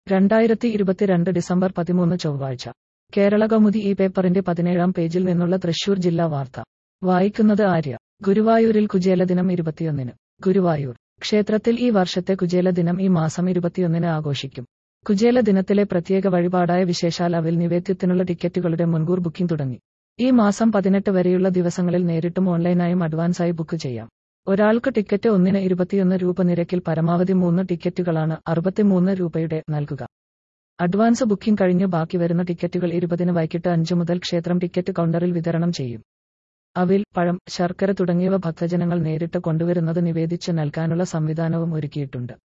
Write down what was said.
രണ്ടായിരത്തി ഇരുപത്തിരണ്ട് ഡിസംബർ പതിമൂന്ന് ചൊവ്വാഴ്ച കേരള കൗമുദി ഈ പേപ്പറിന്റെ പതിനേഴാം പേജിൽ നിന്നുള്ള തൃശൂർ ജില്ലാ വാർത്ത വായിക്കുന്നത് ആര്യ ഗുരുവായൂരിൽ കുചേല ദിനം ഇരുപത്തിയൊന്നിന് ഗുരുവായൂർ ക്ഷേത്രത്തിൽ ഈ വർഷത്തെ കുചേല ദിനം ഈ മാസം ഇരുപത്തിയൊന്നിന് ആഘോഷിക്കും കുചേല ദിനത്തിലെ പ്രത്യേക വഴിപാടായ വിശേഷാൽ അവിൽ നിവേദ്യത്തിനുള്ള ടിക്കറ്റുകളുടെ മുൻകൂർ ബുക്കിംഗ് തുടങ്ങി ഈ മാസം പതിനെട്ട് വരെയുള്ള ദിവസങ്ങളിൽ നേരിട്ടും ഓൺലൈനായും അഡ്വാൻസായി ബുക്ക് ചെയ്യാം ഒരാൾക്ക് ടിക്കറ്റ് ഒന്നിന് ഇരുപത്തിയൊന്ന് രൂപ നിരക്കിൽ പരമാവധി മൂന്ന് ടിക്കറ്റുകളാണ് അറുപത്തിമൂന്ന് രൂപയുടെ നൽകുക അഡ്വാൻസ് ബുക്കിംഗ് കഴിഞ്ഞ് ബാക്കി വരുന്ന ടിക്കറ്റുകൾ ഇരുപതിന് വൈകിട്ട് അഞ്ചു മുതൽ ക്ഷേത്രം ടിക്കറ്റ് കൗണ്ടറിൽ വിതരണം ചെയ്യും അവിൽ പഴം ശർക്കര തുടങ്ങിയവ ഭക്തജനങ്ങൾ നേരിട്ട് കൊണ്ടുവരുന്നത് നിവേദിച്ച് നൽകാനുള്ള സംവിധാനവും ഒരുക്കിയിട്ടുണ്ട്